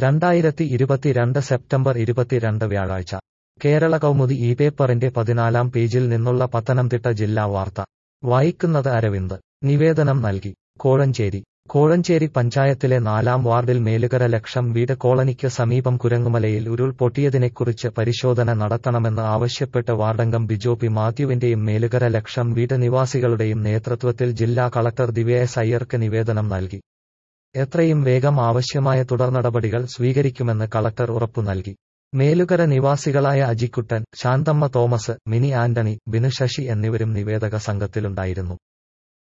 രണ്ടായിരത്തി ഇരുപത്തിരണ്ട് സെപ്റ്റംബർ ഇരുപത്തിരണ്ട് വ്യാഴാഴ്ച കേരള കൗമുദി ഈ പേപ്പറിന്റെ പതിനാലാം പേജിൽ നിന്നുള്ള പത്തനംതിട്ട ജില്ലാ വാർത്ത വായിക്കുന്നത് അരവിന്ദ് നിവേദനം നൽകി കോഴഞ്ചേരി കോഴഞ്ചേരി പഞ്ചായത്തിലെ നാലാം വാർഡിൽ മേലുകര ലക്ഷം വീട് കോളനിക്ക് സമീപം കുരങ്ങുമലയിൽ ഉരുൾപൊട്ടിയതിനെക്കുറിച്ച് പരിശോധന നടത്തണമെന്ന് ആവശ്യപ്പെട്ട് വാർഡംഗം ബിജോ പി മാത്യുവിന്റെയും മേലുകര ലക്ഷം വീട് നിവാസികളുടെയും നേതൃത്വത്തിൽ ജില്ലാ കളക്ടർ ദിവ്യ എസ് അയ്യർക്ക് നിവേദനം നൽകി എത്രയും വേഗം ആവശ്യമായ തുടർനടപടികൾ സ്വീകരിക്കുമെന്ന് കളക്ടർ ഉറപ്പു നൽകി മേലുകര നിവാസികളായ അജിക്കുട്ടൻ ശാന്തമ്മ തോമസ് മിനി ആന്റണി ബിനു ശശി എന്നിവരും നിവേദക സംഘത്തിലുണ്ടായിരുന്നു